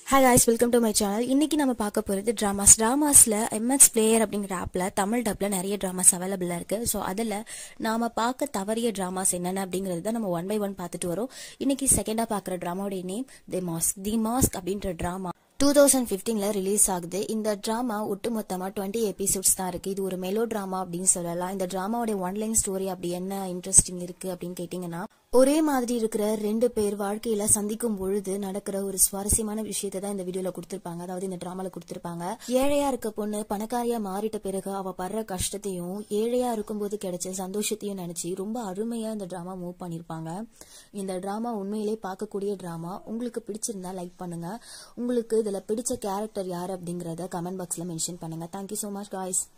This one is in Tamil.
hi guys welcome to my channel இன்னைக்கு நம்ம பார்க்க போகிறது ட்ராமாஸ் ட்ராமாஸில் எம்எக்ஸ் பிளேயர் அப்படிங்கிற ஆப்பில் தமிழ் டப்பில் நிறைய ட்ராமாஸ் அவைலபிளாக இருக்குது ஸோ அதில் நாம் பார்க்க தவறிய ட்ராமாஸ் என்னென்ன அப்படிங்கிறது தான் நம்ம ஒன் பை ஒன் பார்த்துட்டு வரோம் இன்னைக்கு செகண்டாக பார்க்குற ட்ராமாவுடைய name the mask the mask அப்படின்ற ட்ராமா டூ தௌசண்ட் ஃபிஃப்டீனில் ரிலீஸ் ஆகுது இந்த ட்ராமா ஒட்டுமொத்தமாக டுவெண்ட்டி எபிசோட்ஸ் தான் இருக்குது இது ஒரு மெலோ ட்ராமா அப்படின்னு சொல்லலாம் இந்த ட்ராமாவுடைய ஒன்லைன் ஸ்டோரி அப்படி என்ன இன்ட்ரெஸ்டிங் இருக்குது அப்படின்னு கேட்டிங்கன்னா ஒரே மாதிரி இருக்கிற ரெண்டு பேர் வாழ்க்கையில சந்திக்கும் பொழுது நடக்கிற ஒரு சுவாரஸ்யமான விஷயத்தை தான் இந்த வீடியோல கொடுத்திருப்பாங்க அதாவது இந்த டிராமால கொடுத்திருப்பாங்க ஏழையா இருக்க பொண்ணு பணக்காரியா மாறிட்ட பிறகு அவ படுற கஷ்டத்தையும் ஏழையா இருக்கும்போது கிடைச்ச சந்தோஷத்தையும் நினைச்சு ரொம்ப அருமையா இந்த டிராமா மூவ் பண்ணிருப்பாங்க இந்த டிராமா உண்மையிலே பார்க்கக்கூடிய டிராமா உங்களுக்கு பிடிச்சிருந்தா லைக் பண்ணுங்க உங்களுக்கு இதுல பிடிச்ச கேரக்டர் யார் அப்படிங்கறத கமெண்ட் பாக்ஸ்ல மென்ஷன் பண்ணுங்க தேங்க்யூ so மச் guys